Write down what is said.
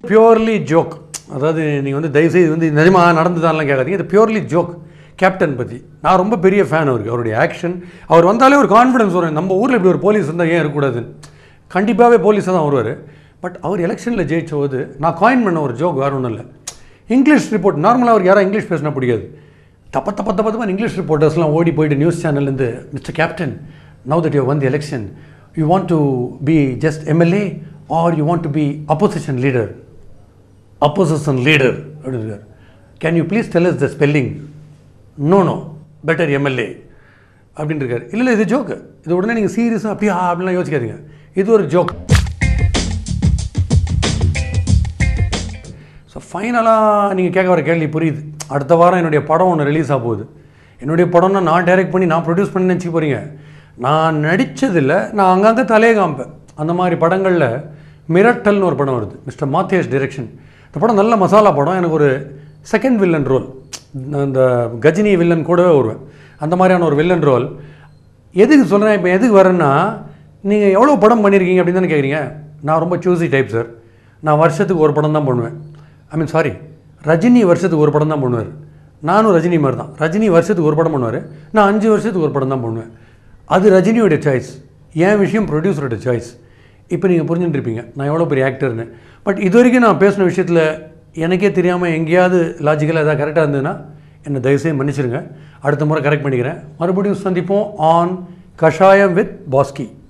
purely joke அதாவது நீங்கள் வந்து தயவுசெய்து வந்து நிஜமா நடந்துதான்லாம் கேட்காதீங்க இது பியூர்லி ஜோக் கேப்டன் பற்றி நான் ரொம்ப பெரிய ஃபேன் அவருக்கு அவருடைய ஆக்ஷன் அவர் வந்தாலே ஒரு கான்ஃபிடன்ஸ் வரும் நம்ம ஊரில் இப்படி ஒரு போலீஸ் இருந்தால் ஏன் இருக்கக்கூடாதுன்னு கண்டிப்பாகவே போலீஸாக தான் வருவார் பட் அவர் எலெக்ஷனில் ஜெயிச்ச போது நான் காயின் பண்ண ஒரு ஜோக் வேறு ஒன்றும் இல்லை இங்கிலீஷ் ரிப்போர்ட் நார்மலாக அவருக்கு யாரும் இங்கிலீஷ் பேசினா பிடிக்காது தப்ப தப்ப தப்ப தப்பா இங்கிலீஷ் ரிப்போர்ட்டர்ஸ்லாம் ஓடி போயிட்டு நியூஸ் சேனல்லேருந்து mister captain now that you won the election you want to be just MLA are you want to be opposition leader opposition leader அப்படின்னு இருக்கார் can you please tell is the spelling no no better MLA அப்படின்னு இருக்கார் இல்லை இல்லை இது joke இது உடனே நீங்கள் சீரியஸாக அப்படியா அப்படிலாம் யோசிக்காதீங்க இது ஒரு ஜோக் ஸோ ஃபைனலாக நீங்கள் கேட்க வர கேள்வி புரியுது அடுத்த வாரம் என்னுடைய படம் ஒன்று ரிலீஸ் ஆக போகுது என்னுடைய படம்னா நான் டைரக்ட் பண்ணி நான் ப்ரொடியூஸ் பண்ணி நினச்சிக்க போகிறீங்க நான் நடித்ததில் நான் அங்கங்கே தலையே காமிப்பேன் அந்த மாதிரி படங்களில் மிரட்டல்னு ஒரு படம் வருது மிஸ்டர் மாத்தேஷ் டைரக்ஷன் இந்த படம் நல்ல மசாலா படம் எனக்கு ஒரு செகண்ட் வில்லன் ரோல் அந்த கஜினி வில்லன் கூடவே வருவேன் அந்த மாதிரியான ஒரு வில்லன் ரோல் எதுக்கு சொல்கிறேன் இப்போ எதுக்கு வரேன்னா நீங்கள் எவ்வளோ படம் பண்ணியிருக்கீங்க அப்படின்னு தானே கேட்குறீங்க நான் ரொம்ப சூஸி டைப் சார் நான் வருஷத்துக்கு ஒரு படம் தான் பண்ணுவேன் ஐ மீன் சாரி ரஜினி வருஷத்துக்கு ஒரு படம் தான் பண்ணுவார் நானும் ரஜினி மாதிரி தான் ரஜினி வருஷத்துக்கு ஒரு படம் பண்ணுவார் நான் அஞ்சு வருஷத்துக்கு ஒரு படம் தான் பண்ணுவேன் அது ரஜினியோட சாய்ஸ் என் விஷயம் ப்ரொடியூசரோட சாய்ஸ் இப்போ நீங்கள் புரிஞ்சுட்டு இருப்பீங்க நான் எவ்வளோ பெரிய ஆக்டர்னு பட் இது வரைக்கும் நான் பேசின விஷயத்தில் எனக்கே தெரியாமல் எங்கேயாவது லாஜிக்கலாக எதாவது கரெக்டாக இருந்ததுன்னா என்னை தயவுசெய்து மன்னிச்சிருங்க அடுத்த முறை கரெக்ட் பண்ணிக்கிறேன் மறுபடியும் சந்திப்போம் ஆன் கஷாயம் வித் பாஸ்கி